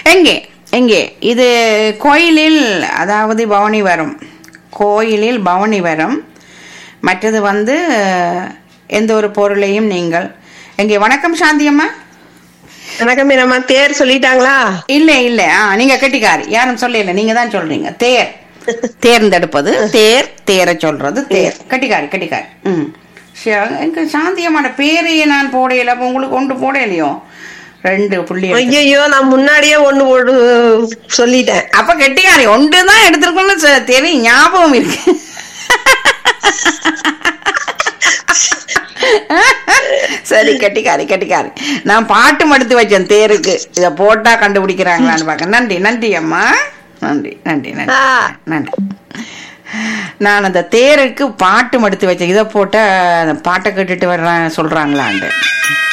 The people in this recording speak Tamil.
எங்கே எங்கே இது கோயிலில் அதாவது பவனி வரும் கோயிலில் பவனி வரும் மற்றது வந்து எந்த ஒரு பொருளையும் நீங்கள் எங்கே வணக்கம் சாந்தியம்மா வணக்கம் மீனம்மா தேர் சொல்லிட்டாங்களா இல்ல இல்ல ஆ நீங்க கெட்டிக்காரி யாரும் சொல்லல நீங்க தான் சொல்றீங்க தேர் தேர்ந்தெடுப்பது தேர் தேரை சொல்றது தேர் கட்டிக்காரி கட்டிக்காரி ம் சரி, எங்க சாந்தியம்மாட பேரையே நான் போடையில அப்ப உங்களுக்கு ஒன்று போடையிலையோ ரெண்டு புள்ளி எடுத்து- ஐயோ நான் முன்னாடியே ஒண்ணு ஒரு சொல்லிட்டேன் அப்ப கெட்டிக்காரி ஒன்று தான் எடுத்திருக்கோம்னு சொ- தெரியும் ஞாபகம் இருக்கு சரி கெட்டிக்காரி கெட்டிக்காரி நான் பாட்டும் எடுத்து வச்சேன் தேருக்கு இத போட்டா கண்டுபிடிக்கிறாங்களான்னு பார்க்க நன்றி நன்றி அம்மா நன்றி நன்றி நன்றி ஆ. நன்றி நான் அந்த தேருக்கு பாட்டும் எடுத்து வச்சேன் இதை போட்ட அந்த பாட்டை கேட்டுட்டு வர்றேன் சொல்றாங்களாண்டு